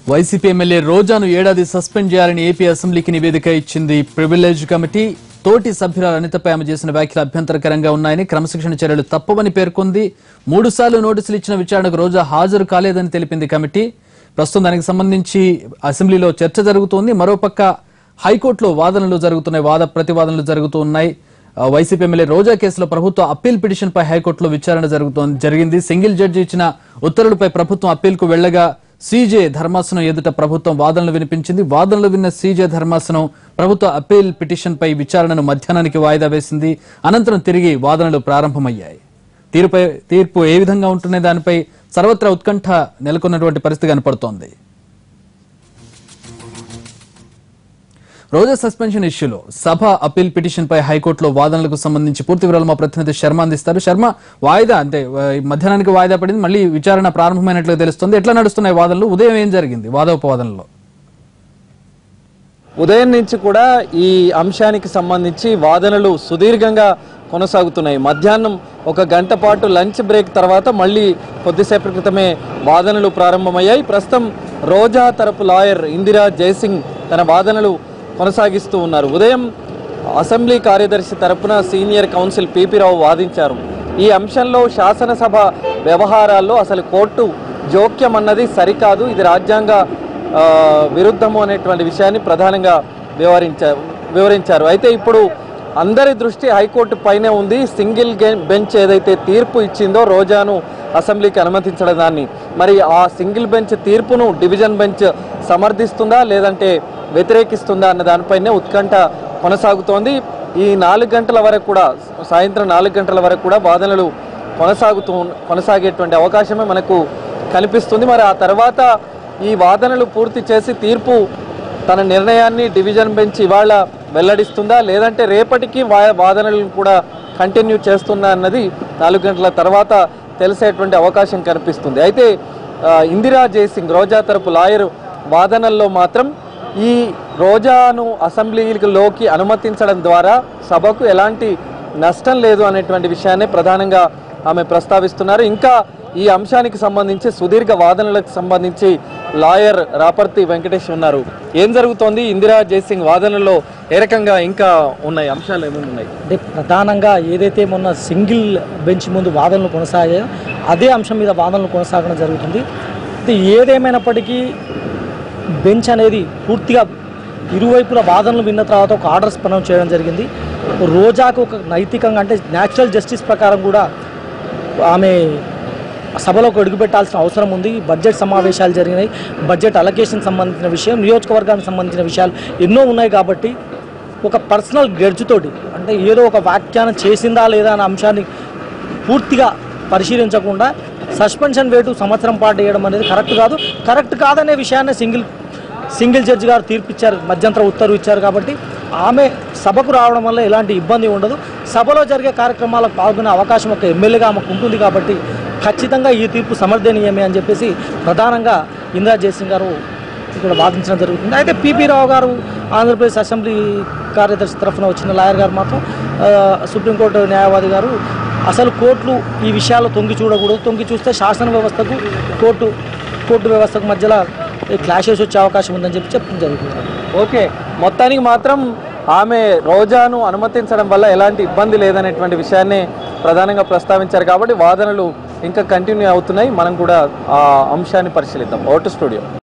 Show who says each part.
Speaker 1: YCP MLA రోజాను ఏడాది suspend చేయాలని AP అసెంబ్లీకి నివేదిక ఇచ్చింది ప్రివిలేజ్ కమిటీ తోటి సభ్యురాలు అనితపై ఆమె చేసిన వ్యాఖ్యలు అభ్యంతరకరంగా ఉన్నాయని క్రమశిక్షణ చర్యలు తప్పవని పేర్కొంది మూడు సార్లు నోటీసులు ఇచ్చిన విచారణకు రోజా హాజరు కాలేదని తెలిపింది కమిటీ ప్రస్తుతం దానికి సంబంధించి అసెంబ్లీలో చర్చ జరుగుతోంది మరోపక్క హైకోర్టులో వాదనలు జరుగుతున్నాయి వాద ప్రతివాదనలు జరుగుతూ ఉన్నాయి ఆ, వైసీపీ ఎమ్మెల్యే రోజా కేసులో ప్రభుత్వ అప్పీల్ పిటిషన్ పై హైకోర్టులో విచారణ జరుగుతోంది జరిగింది సింగిల్ జడ్జి ఇచ్చిన ఉత్తర్వులపై ప్రభుత్వం అప్పీల్కు వెళ్లగా సీజే ధర్మాసనం ఎదుట ప్రభుత్వం వాదనలు వినిపించింది వాదనలు విన్న సీజే ధర్మాసనం ప్రభుత్వ అప్పీల్ పిటిషన్ పై విచారణను మధ్యాహ్నానికి వాయిదా వేసింది అనంతరం తిరిగి వాదనలు ప్రారంభమయ్యాయి తీరుపై తీర్పు ఏ విధంగా ఉంటున్న దానిపై సర్వత్రా ఉత్కంఠ నెలకొన్నటువంటి పరిస్థితి కనపడుతోంది రోజా సస్పెన్షన్ ఇష్యూలో సభ అప్పీల్ పిటిషన్ పై హైకోర్టులో వాదనలకు సంబంధించి పూర్తి వివరాలు మా ప్రతినిధి శర్మ అందిస్తారు శర్మ వాయిదా అంటే ఆ, మధ్యాహ్నానికి వాయిదా పడింది మళ్ళీ విచారణ ప్రారంభమైనట్లుగా తెలుస్తుంది ఎట్లా నడుస్తున్నాయి వాదనలు ఉదయం ఏం జరిగింది వాదోపవాదనలో
Speaker 2: ఉదయం నుంచి కూడా ఈ అంశానికి సంబంధించి వాదనలు సుదీర్ఘంగా కొనసాగుతున్నాయి మధ్యాహ్నం ఒక గంట పాటు లంచ్ బ్రేక్ తర్వాత మళ్ళీ కొద్దిసేపటి క్రితమే వాదనలు ప్రారంభమయ్యాయి ప్రస్తుతం రోజా తరపు లాయర్ ఇందిరా జయసింగ్ తన వాదనలు కొనసాగిస్తూ ఉన్నారు ఉదయం అసెంబ్లీ కార్యదర్శి తరపున సీనియర్ కౌన్సిల్ పిపి రావు వాదించారు ఈ అంశంలో శాసనసభ వ్యవహారాల్లో అసలు కోర్టు జోక్యం అన్నది సరికాదు ఇది రాజ్యాంగ ఆ, విరుద్ధము అనేటువంటి విషయాన్ని ప్రధానంగా వివరించారు వివరించారు అయితే ఇప్పుడు అందరి దృష్టి హైకోర్టు పైనే ఉంది సింగిల్ గే- బెంచ్ ఏదైతే తీర్పు ఇచ్చిందో రోజాను అసెంబ్లీకి అనుమతించడం దాన్ని మరి ఆ సింగిల్ బెంచ్ తీర్పును డివిజన్ బెంచ్ సమర్థిస్తుందా లేదంటే వ్యతిరేకిస్తుందా అన్న దానిపైనే ఉత్కంఠ కొనసాగుతోంది ఈ నాలుగు గంటల వరకు కూడా సాయంత్రం నాలుగు గంటల వరకు కూడా వాదనలు కొనసాగుతూ కొనసాగేటువంటి అవకాశమే మనకు కనిపిస్తుంది మరి ఆ తర్వాత ఈ వాదనలు పూర్తి చేసి తీర్పు తన నిర్ణయాన్ని డివిజన్ బెంచ్ ఇవాళ వెల్లడిస్తుందా లేదంటే రేపటికి వా- వాదనలను కూడా కంటిన్యూ చేస్తుందా అన్నది నాలుగు గంటల తర్వాత తెలిసేటువంటి అవకాశం కనిపిస్తుంది అయితే ఆ, ఇందిరా జయసింగ్ రోజా తరపు లాయర్ వాదనల్లో మాత్రం ఈ రోజాను అసెంబ్లీలోకి అనుమతించడం ద్వారా సభకు ఎలాంటి నష్టం లేదు అనేటువంటి విషయాన్ని ప్రధానంగా ఆమె ప్రస్తావిస్తున్నారు ఇంకా ఈ అంశానికి సంబంధించి సుదీర్ఘ వాదనలకు సంబంధించి లాయర్ రాపర్తి వెంకటేష్ ఉన్నారు ఏం జరుగుతోంది ఇందిరా జయసింగ్ వాదనలో ఏ రకంగా ఇంకా ఉన్నాయి అంశాలు ఏమేమి ఉన్నాయి
Speaker 3: అంటే ప్రధానంగా ఏదైతే మొన్న సింగిల్ బెంచ్ ముందు వాదనలు కొనసాగాయో అదే అంశం మీద వాదనలు కొనసాగడం జరుగుతుంది అయితే ఏదేమైనప్పటికీ బెంచ్ అనేది పూర్తిగా ఇరువైపుల వాదనలు విన్న తర్వాత ఒక ఆర్డర్స్ పనం చేయడం జరిగింది రోజాకు ఒక నైతికంగా అంటే న్యాచురల్ జస్టిస్ ప్రకారం కూడా ఆమె సభలోకి అడుగుపెట్టాల్సిన అవసరం ఉంది బడ్జెట్ సమావేశాలు జరిగినాయి బడ్జెట్ అలొకేషన్ సంబంధించిన విషయం నియోజకవర్గానికి సంబంధించిన విషయాలు ఎన్నో ఉన్నాయి కాబట్టి ఒక పర్సనల్ గెడ్జ్ తోటి అంటే ఏదో ఒక వ్యాఖ్యానం చేసిందా లేదా అనే అంశాన్ని పూర్తిగా పరిశీలించకుండా సస్పెన్షన్ వేటు సంవత్సరం పాటు వేయడం అనేది కరెక్ట్ కాదు కరెక్ట్ కాదనే విషయాన్ని సింగిల్ సింగిల్ జడ్జి గారు తీర్పు ఇచ్చారు మధ్యంతర ఉత్తర్వు ఇచ్చారు కాబట్టి ఆమె సభకు రావడం వల్ల ఎలాంటి ఇబ్బంది ఉండదు సభలో జరిగే కార్యక్రమాలకు పాల్గొనే అవకాశం ఒక ఎమ్మెల్యేగా ఆమెకు ఉంటుంది కాబట్టి ఖచ్చితంగా ఈ తీర్పు సమర్థనీయమే అని చెప్పేసి ప్రధానంగా ఇందిరా జయసింగ్ గారు ఇక్కడ వాదించడం జరుగుతుంది అయితే పిపి రావు గారు ఆంధ్రప్రదేశ్ అసెంబ్లీ కార్యదర్శి తరఫున వచ్చిన లాయర్ గారు మాత్రం ఆ, సుప్రీంకోర్టు న్యాయవాది గారు అసలు కోర్టులు ఈ విషయాల్లో తొంగి చూడకూడదు తొంగి చూస్తే శాసన వ్యవస్థకు కోర్టు కోర్టు వ్యవస్థకు మధ్యలో క్లాషెస్ వచ్చే అవకాశం ఉందని చెప్పి చెప్పడం జరుగుతుంది
Speaker 2: ఓకే మొత్తానికి మాత్రం ఆమె రోజాను అనుమతించడం వల్ల ఎలాంటి ఇబ్బంది లేదనేటువంటి విషయాన్ని ప్రధానంగా ప్రస్తావించారు కాబట్టి వాదనలు ఇంకా కంటిన్యూ అవుతున్నాయి మనం కూడా ఆ అంశాన్ని పరిశీలిద్దాం ఓటు స్టూడియో